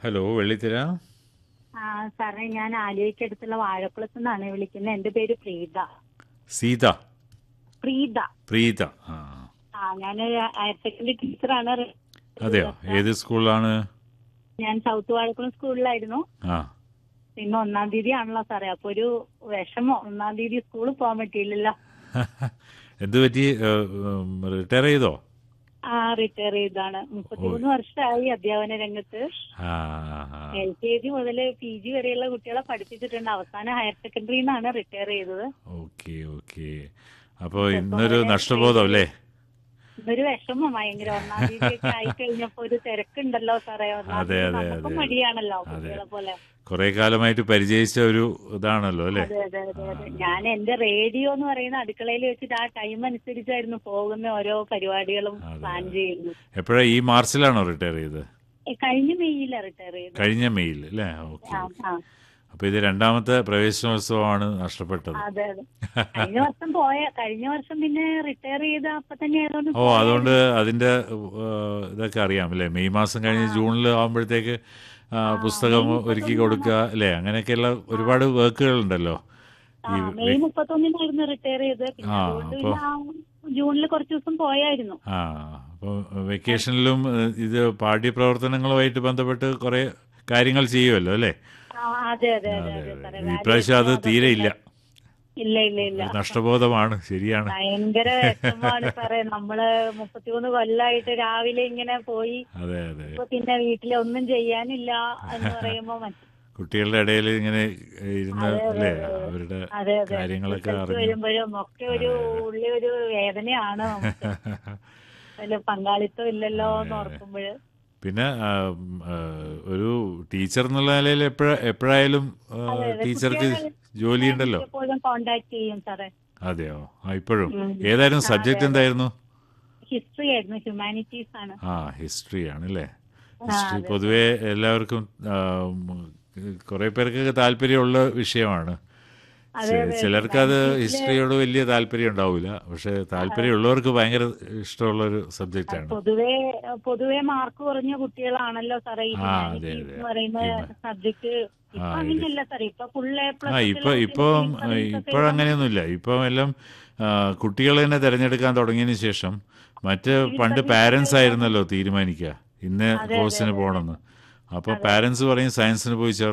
Hello വെള്ളിത്തിര ആ സാറേ ഞാൻ ആലുവയ്ക്കടുത്തുള്ള വാഴക്കുളത്ത് നിന്നാണ് വിളിക്കുന്നത് എന്റെ പേര് പ്രീത സീത പ്രീത പ്രീത ആ ആ ഞാൻ ഹയർ സെക്കൻഡറി ടീച്ചറാണ് അതെയോ ഏത് സ്കൂളിലാണ് ഞാൻ സൗത്ത് വാഴക്കുളം സ്കൂളിലായിരുന്നു ആ പിന്നെ ഒന്നാം തീയതി ആണല്ലോ സാറേ അപ്പൊ ഒരു വിഷമം ഒന്നാം തീയതി സ്കൂളിൽ പോകാൻ പറ്റിയില്ലല്ലോ എന്ത് പറ്റി റിട്ടയർ ചെയ്തോ ആ റിട്ടയർ ചെയ്താണ് മുപ്പത്തിമൂന്ന് വർഷമായി അധ്യാപന രംഗത്ത് ആ ആ, എൽ കെ ജി മുതൽ പി ജി വരെയുള്ള കുട്ടികളെ പഠിപ്പിച്ചിട്ടുണ്ട് അവസാനം ഹയർ സെക്കൻഡറിയിൽ നിന്നാണ് റിട്ടയർ ചെയ്തത് ഓക്കെ ഓക്കെ അപ്പോൾ ഇന്നൊരു നഷ്ടബോധം അല്ലേ ഇതൊരു വിഷമം ഭയങ്കര ഒന്നാം തീയതി ഒക്കെ ആയി കഴിഞ്ഞപ്പോ ഒരു തിരക്കുണ്ടല്ലോ സാറേ ഒന്നാം അതെ, തീയതി അതെ, നമുക്കും അതെ. മടിയാണല്ലോ അതെ. കുട്ടികളെ പോലെ കുറെ കാലമായിട്ട് പരിചയിച്ച ഒരു ഇതാണല്ലോ അല്ലേ അതെ അതെ അതെ അതെ ഞാൻ എന്റെ റേഡിയോ എന്ന് പറയുന്ന അടുക്കളയിൽ വെച്ചിട്ട് ആ ടൈം അനുസരിച്ചായിരുന്നു പോകുന്ന ഓരോ പരിപാടികളും അതെ, പ്ലാൻ അതെ. ചെയ്യുന്നത് എപ്പോഴാ ഈ മാർച്ചിലാണോ റിട്ടയർ ചെയ്തത് ഏ, കഴിഞ്ഞ മെയ്യില റിട്ടയർ ചെയ്തത് കഴിഞ്ഞ മെയ്യിൽ അല്ലേ ഓക്കെ ആ ആ അപ്പോൾ ഇത് രണ്ടാമത്തെ പ്രവേശനോത്സവമാണ് നഷ്ടപ്പെട്ടത് അതെ അതെ കഴിഞ്ഞ വർഷം പോയ കഴിഞ്ഞ വർഷം പിന്നെ റിട്ടയർ ചെയ്ത അപ്പൊ തന്നെ ആയതുകൊണ്ട് ഓ അതുകൊണ്ട് അതിന്റെ ഏഹ്, ഇതൊക്കെ അറിയാം അല്ലേ മെയ് മാസം കഴിഞ്ഞ് ജൂണിൽ ആകുമ്പോഴത്തേക്ക് ആ, പുസ്തകം ഒരുക്കി കൊടുക്കുക അല്ലേ അങ്ങനെയൊക്കെയുള്ള ഒരുപാട് വർക്കുകൾ ഉണ്ടല്ലോ ആ, മെയ് മുപ്പത്തൊന്നിനായിരുന്നു റിട്ടയർ ചെയ്തത് പിന്നെ ആ, അതുകൊണ്ട് അപ്പൊ- പിന്നെ ആ ജൂണിൽ കുറച്ച് ദിവസം പോയായിരുന്നു ആ അപ്പോൾ വെക്കേഷനിലും ഏഹ്, ഇത് പാഠ്യപ്രവർത്തനങ്ങളുമായിട്ട് ബന്ധപ്പെട്ട് കുറേ കാര്യങ്ങൾ ചെയ്യുമല്ലോ അല്ലേ ആ, അതെ അതെ അതെ അതെ അതെ സാറേ അതെ ഇപ്രാവശ്യം അത് തീരെ ഇല്ല ഇല്ല ഇല്ല ഇല്ല ഒരു നഷ്ടബോധമാണ് ശരിയാണ് ഭയങ്കര വിഷമമാണ് സാറേ നമ്മള് മുപ്പത്തിമൂന്ന് കൊല്ലായിട്ട് രാവിലെ ഇങ്ങനെ പോയി അതെ അതെ ഇപ്പൊ പിന്നെ വീട്ടിൽ ഒന്നും ചെയ്യാനില്ല എന്ന് പറയുമ്പോ മറ്റ് കുട്ടികളുടെ ഇടയിൽ ഇങ്ങനെ ഇരുന്ന് അതെ, അല്ലേ അതെ, അതെ. അവരുടെ അതെ അതെ കാര്യങ്ങളൊക്കെ റിസൾട്ട് അറിഞ്ഞു വരുമ്പോഴും ഒക്കെ ഒരു ഉള്ളി ഒരു വേദനയാണ് നമുക്ക് അതില് പങ്കാളിത്തം ഇല്ലല്ലോ എന്ന് ഓർക്കുമ്പോഴ് പിന്നെ ആ, ഉം, ആ, ഒരു ടീച്ചർ എന്നുള്ള നിലയിൽ എപ്പോഴ എപ്പോഴായാലും ആ, അതെ, അതെ. ടീച്ചർക്ക് കുട്ടികളെ ജോലിയുണ്ടല്ലോ എപ്പോഴും കോണ്ടാക്ട് ചെയ്യും സാറേ അതെയോ ആ ഇപ്പോഴും ഉം. ഏതായിരുന്നു ആ, സബ്ജക്റ്റ് അതെ, അതെ. എന്തായിരുന്നു ഹിസ്റ്ററി ആയിരുന്നു ഹ്യൂമാനിറ്റീസ് ആണ് ആ ഹിസ്റ്ററി ആണല്ലേ ആ, ഹിസ്റ്ററി അതെ. പൊതുവെ എല്ലാവർക്കും ആ, ഉം, കുറെ പേർക്ക് താല്പര്യമുള്ള വിഷയമാണ് അതെ, ചെ- അതെ. ചിലർക്ക് അത് humanities ല് ഹിസ്റ്ററിയോട് വലിയ താല്പര്യം ഉണ്ടാവില്ല പക്ഷെ താല്പര്യമുള്ളവർക്ക് ഭയങ്കര ഇഷ്ടമുള്ള ഒരു സബ്ജക്റ്റ് ആണ് പൊതുവെ പൊതുവെ മാർക്ക് കുറഞ്ഞ കുട്ടികളാണല്ലോ സാറേ ഈ ആ, അതെ, ഹ്യൂമാനിറ്റീസ് അതെ. എന്ന് പറയുന്ന ഹ്യൂമ- സബ്ജക്ട് ഇപ്പൊ ആ, ഇത്. അങ്ങനെയല്ല സാർ ഇപ്പൊ ഫുൾ എ ആ പ്ലസ് ഇപ്പൊ ഇപ്പം ഇപ്പോഴങ്ങനെയൊന്നുമില്ല ഇപ്പം എല്ലാം ആ, കുട്ടികൾ തന്നെ തിരഞ്ഞെടുക്കാൻ തുടങ്ങിയതിന് ശേഷം മറ്റ് പണ്ട് പാരൻസ് ആയിരുന്നല്ലോ തീരുമാനിക്കുക ഇന്ന അതെ, കോഴ്സിന് അതെ. പോകണമെന്ന് അപ്പോൾ പാരൻസ് പറയും സയൻസിന് പോയി ചേർ